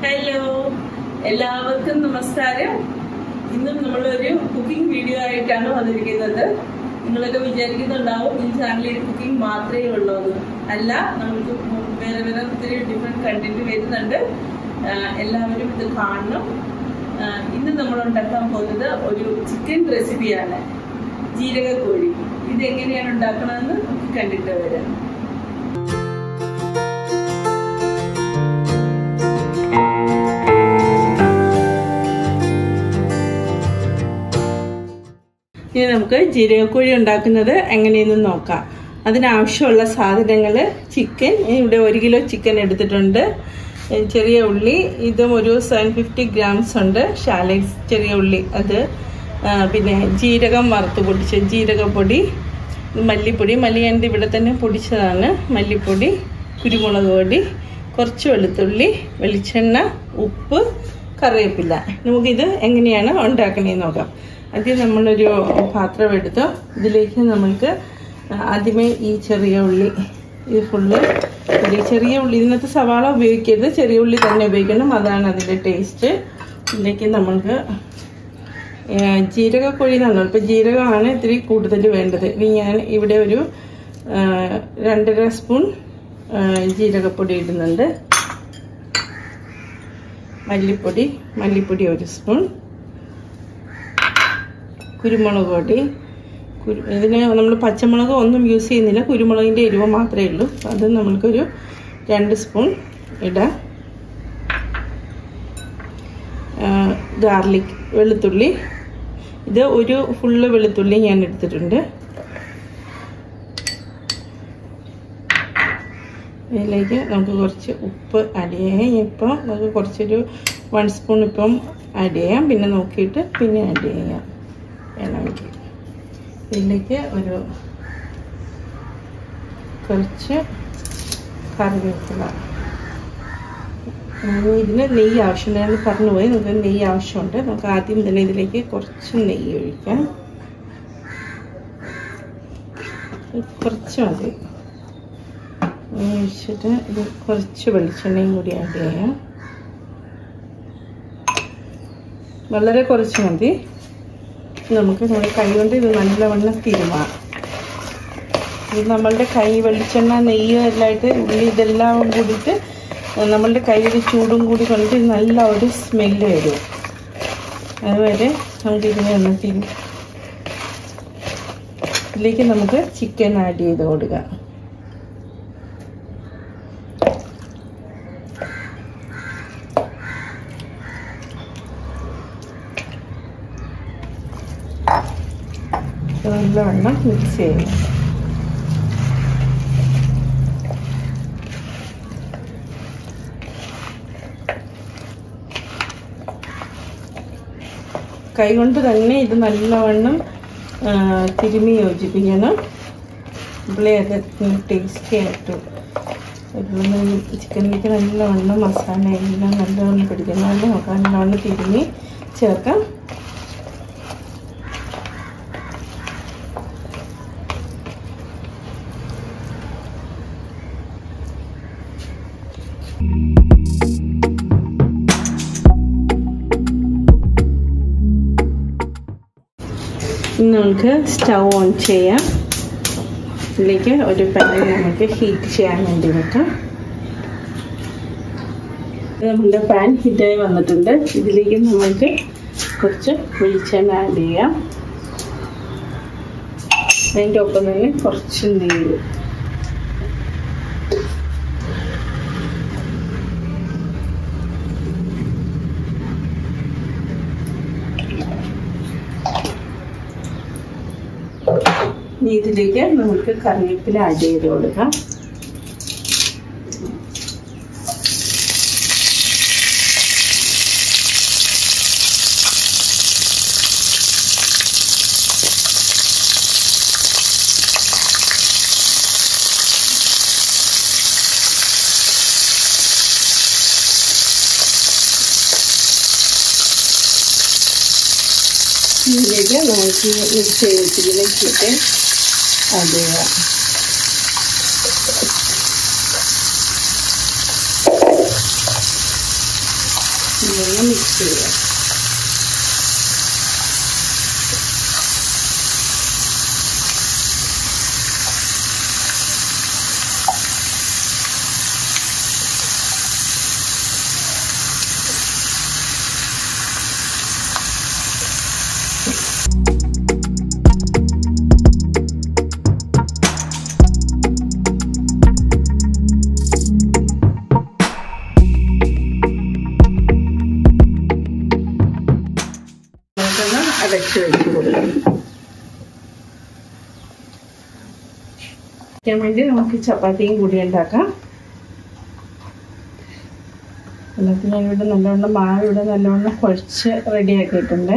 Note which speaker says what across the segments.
Speaker 1: hello എല്ലാവർക്കും നമസ്കാരം ഇന്നും നമ്മളൊരു കുക്കിംഗ് വീഡിയോ ആയിട്ടാണ് വന്നിരിക്കുന്നത് നിങ്ങളൊക്കെ വിചാരിക്കുന്നുണ്ടാവും ഈ ചാനലിൽ കുക്കിംഗ് മാത്രമേ ഉള്ളൂ എന്ന് അല്ല നമുക്ക് വേറെ വേറെ ഒത്തിരി ഡിഫറെൻറ്റ് കണ്ടന്റ് വരുന്നുണ്ട് ആ, എല്ലാവരും ഇത് കാണണം ആ, ഇന്ന് നമ്മൾ ഉണ്ടാക്കാൻ പോകുന്നത് ഒരു ചിക്കൻ റെസിപ്പിയാണ് ജീരകക്കോഴി ഇത് എങ്ങനെയാണ് ഉണ്ടാക്കണമെന്ന് നമുക്ക് കണ്ടിട്ട് വരാം ഇനി നമുക്ക് ജീരകക്കോഴി ഉണ്ടാക്കുന്നത് എങ്ങനെയെന്ന് നോക്കാം അതിനാവശ്യമുള്ള സാധനങ്ങൾ ചിക്കൻ ഇവിടെ ഒരു കിലോ ചിക്കൻ എടുത്തിട്ടുണ്ട് ഏ, ചെറിയ ഉള്ളി ഇതും ഒരു സെവൻ ഫിഫ്റ്റി ഗ്രാംസ് ഉണ്ട് ഷാലൈസ് ചെറിയ ഉള്ളി അത് ആ, പിന്നെ ജീരകം വറുത്ത് പൊടിച്ച ജീരകപ്പൊടി മല്ലിപ്പൊടി മല്ലി ഞാൻ ഇവിടെ തന്നെ പൊടിച്ചതാണ് മല്ലിപ്പൊടി കുരുമുളക് പൊടി കുറച്ച് വെളുത്തുള്ളി വെളിച്ചെണ്ണ ഉപ്പ് കറിവേപ്പില നമുക്കിത് എങ്ങനെയാണ് ഉണ്ടാക്കണേന്ന് നോക്കാം ആദ്യം നമ്മളൊരു പാത്രം എടുത്ത് ഇതിലേക്ക് നമുക്ക് ആദ്യമേ ഈ ചെറിയ ഉള്ളി ഇത് ഫുള്ള് ചെറിയ ചെറിയ ഉള്ളി ഇതിനകത്ത് സവാള ഉപയോഗിക്കരുത് ചെറിയ ഉള്ളി തന്നെ ഉപയോഗിക്കണം അതാണ് അതിൻ്റെ ടേസ്റ്റ് ഇതിലേക്ക് നമ്മൾക്ക് ഏഹ് ജീരകപ്പൊടി എന്നാണ് ഇപ്പം ജീരകമാണ് ഇത്തിരി കൂടുതൽ വേണ്ടത് ഇനി ഞാൻ ഇവിടെ ഒരു ആഹ് രണ്ടര സ്പൂൺ ആഹ് ജീരകപ്പൊടി ഇടുന്നുണ്ട് മല്ലിപ്പൊടി മല്ലിപ്പൊടി ഒരു സ്പൂൺ കുരുമുളക് പൊടി കുരു ഇതിന് നമ്മൾ പച്ചമുളക് ഒന്നും യൂസ് ചെയ്യുന്നില്ല കുരുമുളകിൻ്റെ എരിവ് മാത്രമേ ഉള്ളൂ അത് നമ്മൾക്കൊരു രണ്ട് സ്പൂൺ ഇടാം ഗാർലിക് വെളുത്തുള്ളി ഇത് ഒരു ഫുള്ള് വെളുത്തുള്ളി ഞാൻ എടുത്തിട്ടുണ്ട് ഇതിലേക്ക് നമുക്ക് കുറച്ച് ഉപ്പ് ആഡ് ചെയ്യാം ഇപ്പം നമുക്ക് കുറച്ചൊരു വൺ സ്പൂൺ ഇപ്പം ആഡ് ചെയ്യാം പിന്നെ നോക്കിയിട്ട് പിന്നെ ആഡ് ചെയ്യാം വേണമെങ്കിൽ ഇതിലേക്ക് ഒരു കുറച്ച് കറിവേപ്പില ഇനി ഇതിന് നെയ്യ് ആവശ്യമുണ്ട് ഞാൻ പറഞ്ഞു പോയി നമുക്ക് നെയ്യ് ആവശ്യമുണ്ട് നമുക്ക് ആദ്യം തന്നെ ഇതിലേക്ക് കുറച്ച് നെയ്യ് ഒഴിക്കാം കുറച്ച് മതി ഒഴിച്ചിട്ട് ഇത് കുറച്ച് വെളിച്ചെണ്ണയും കൂടി ആഡ് ചെയ്യാം വളരെ കുറച്ച് മതി നമുക്ക് നമ്മുടെ കൈ കൊണ്ട് ഇത് നല്ലവണ്ണം തിരുമാം ഇത് നമ്മളുടെ കൈ വെളിച്ചെണ്ണ നെയ്യ് എല്ലായിട്ട് ഉള്ളി ഇതെല്ലാം കൂടിയിട്ട് നമ്മളുടെ കയ്യിൽ ചൂടും കൂടി കൊണ്ട് നല്ല ഒരു സ്മെല്ല് വരും അതുവരെ നമുക്ക് ഇതിനെ ഒന്ന് തിരി ഇതിലേക്ക് നമുക്ക് ചിക്കൻ ആഡ് ചെയ്ത് കൊടുക്കാം നല്ലവണ്ണം മിക്സ് ചെയ്യണം കൈകൊണ്ട് തന്നെ ഇത് നല്ലവണ്ണം ആ, തിരുമി യോജിപ്പിക്കണം അപ്പോഴേ അത് ടേസ്റ്റി ആയിട്ടും ചിക്കനിലേക്ക് നല്ലവണ്ണം മസാല എല്ലാം നല്ലവണ്ണം പിടിക്കണം നല്ല നമുക്ക് നല്ലവണ്ണം തിരുമി ചേർക്കാം ഇനി നമുക്ക് സ്റ്റൗ ഓൺ ചെയ്യാം ഇതിലേക്ക് ഒരു പാൻ നമുക്ക് ഹീറ്റ് ചെയ്യാൻ വേണ്ടി വെക്കാം നമ്മുടെ പാൻ ഹീറ്റായി വന്നിട്ടുണ്ട് ഇതിലേക്ക് നമുക്ക് കുറച്ച് വെളിച്ചെണ്ണ ആഡ് ചെയ്യാം അതിൻ്റെ ഒപ്പം തന്നെ കുറച്ച് നെയ്യ് ഇനി ഇതിലേക്ക് നമുക്ക് കറിവേപ്പില ആഡ് ചെയ്ത് കൊടുക്കാം ഇതിലേക്ക് നമുക്ക് മിക്സ് ചെയ്ത് വെച്ചിരിക്കുന്ന ചിക്കൻ ആഡ് ചെയ്യാം ഇതൊന്ന് മിക്സ് ചെയ്യുക നമുക്കൊന്ന് അടച്ച് വെച്ച് കൊടുക്കാം കഴിക്കാൻ വേണ്ടി നമുക്ക് ചപ്പാത്തിയും കൂടി ഉണ്ടാക്കാം എന്നിട്ട് ഞാനിവിടെ നല്ലവണ്ണം മാവ് ഇവിടെ നല്ലവണ്ണം കുഴച്ച് റെഡിയാക്കിയിട്ടുണ്ട്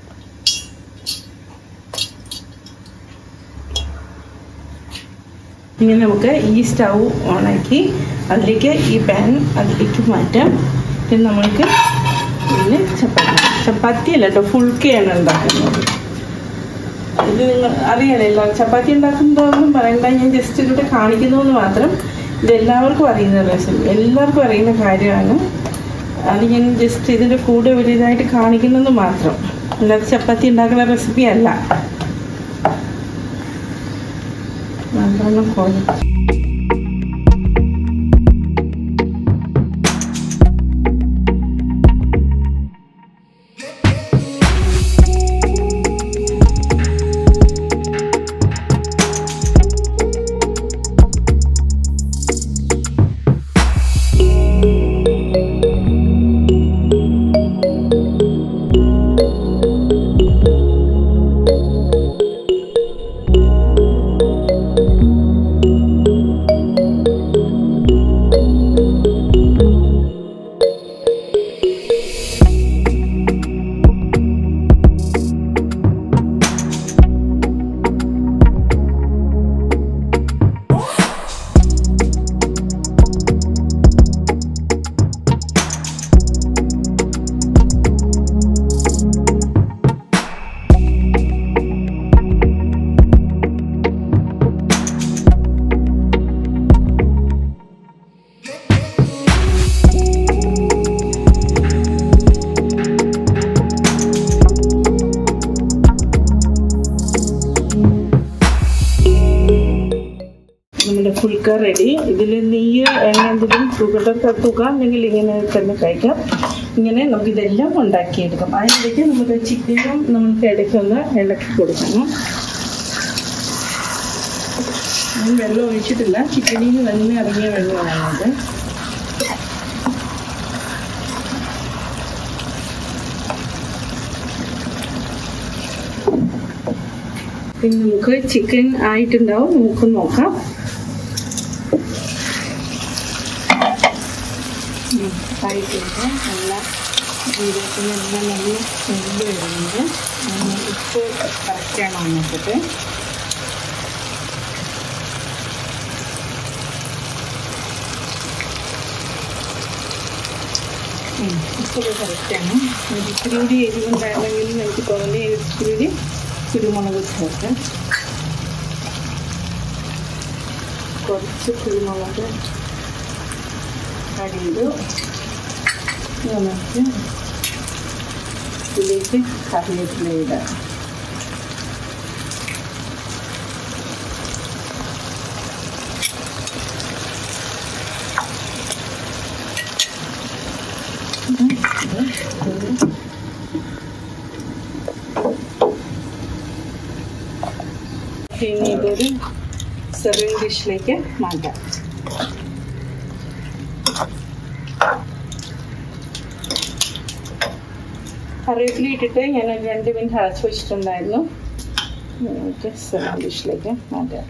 Speaker 1: ഇനി നമുക്ക് ഈ സ്റ്റൗ ഓണാക്കി അതിലേക്ക് ഈ പാൻ അതിലേക്ക് മാറ്റാം പിന്നെ നമ്മൾക്ക് പിന്നെ ചപ്പാത്തി ചപ്പാത്തി അല്ല കേട്ടോ ഫുൾക്കയാണ് ഉണ്ടാക്കുന്നത് ഇത് നിങ്ങൾ അറിയാലോ ചപ്പാത്തി ഉണ്ടാക്കുന്നതൊന്നും പറയണ്ട ഞാൻ ജസ്റ്റ് ഇതിലൂടെ കാണിക്കുന്നു എന്ന് മാത്രം ഇത് എല്ലാവർക്കും അറിയുന്ന റെസിപ്പി എല്ലാവർക്കും അറിയുന്ന കാര്യമാണ് അത് ഞാൻ ജസ്റ്റ് ഇതിൻ്റെ കൂടെ ഒരു ഇതായിട്ട് കാണിക്കുന്നത് മാത്രം അല്ലാതെ ചപ്പാത്തി ഉണ്ടാക്കുന്ന റെസിപ്പി അല്ല നല്ലോണം കുഴച്ച് നമ്മുടെ ഫുൾക്ക റെഡി ഇതിൽ നെയ്യ് എണ്ണ എന്തെങ്കിലും തൂക്കട്ടെ തൂക്ക അല്ലെങ്കിൽ ഇങ്ങനെ തന്നെ കഴിക്കാം ഇങ്ങനെ നമുക്ക് ഇതെല്ലാം ഉണ്ടാക്കിയെടുക്കാം അതിനിടയ്ക്ക് നമുക്ക് ചിക്കനും നമുക്ക് ഇടയ്ക്കൊന്ന് ഇളക്കി കൊടുക്കണം ഞാൻ വെള്ളം ഒഴിച്ചിട്ടില്ല ചിക്കനിൽ നിന്ന് തന്നെ ഇറങ്ങിയ വെള്ളമാണത് പിന്നെ നമുക്ക് ചിക്കൻ ആയിട്ടുണ്ടാവും നമുക്ക് നോക്കാം ഉം, ആയിട്ടുണ്ട് നല്ല ജീരകത്തിന് എല്ലാം നല്ല സ്മെല്ല് വരുന്നുണ്ട് ഉം, ഉപ്പ് കറക്റ്റാണോ നോക്കട്ടെ ഉം, ഉപ്പൊക്കെ കറക്റ്റാണ് ഇത്തിരി കൂടി എരിവുണ്ടായിരുന്നെങ്കിൽ എനിക്ക് തോന്നി ഇത്തിരി കൂടി കുരുമുളക് ചേർക്കാം കുറച്ച് കുരുമുളക് ആഡ് ചെയ്തു നമുക്ക് ഇതിലേക്ക് കറിവേപ്പില ഇടാം പിന്നെ ഇതൊരു സെർവിങ് ഡിഷിലേക്ക് മാറ്റാം കറിവേപ്പില ഇട്ടിട്ട് ഞാൻ ഒരു രണ്ട് മിനിറ്റ് അടച്ചു വെച്ചിട്ടുണ്ടായിരുന്നു നമുക്ക് സെർവിങ് ഡിഷിലേക്ക് മാറ്റാം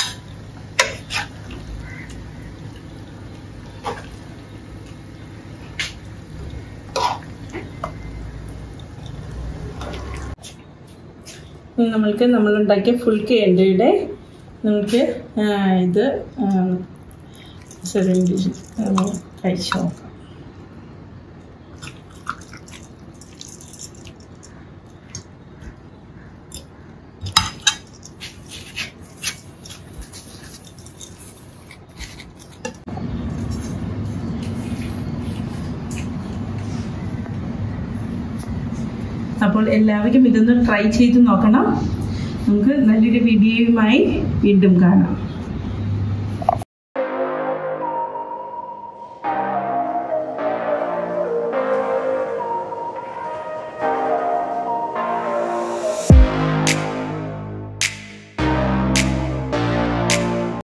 Speaker 1: ഇനി നമ്മൾക്ക് നമ്മളുണ്ടാക്കിയ ഫുൾ കേണ്ടയുടെ നമുക്ക് ആ, ഇത് സെർവിങ് ഡിഷ് കഴിച്ചു നോക്കാം അപ്പോൾ എല്ലാവരും ഇതൊന്ന് ട്രൈ ചെയ്ത് നോക്കണം നമുക്ക് നല്ലൊരു വീഡിയോയുമായി വീണ്ടും കാണാം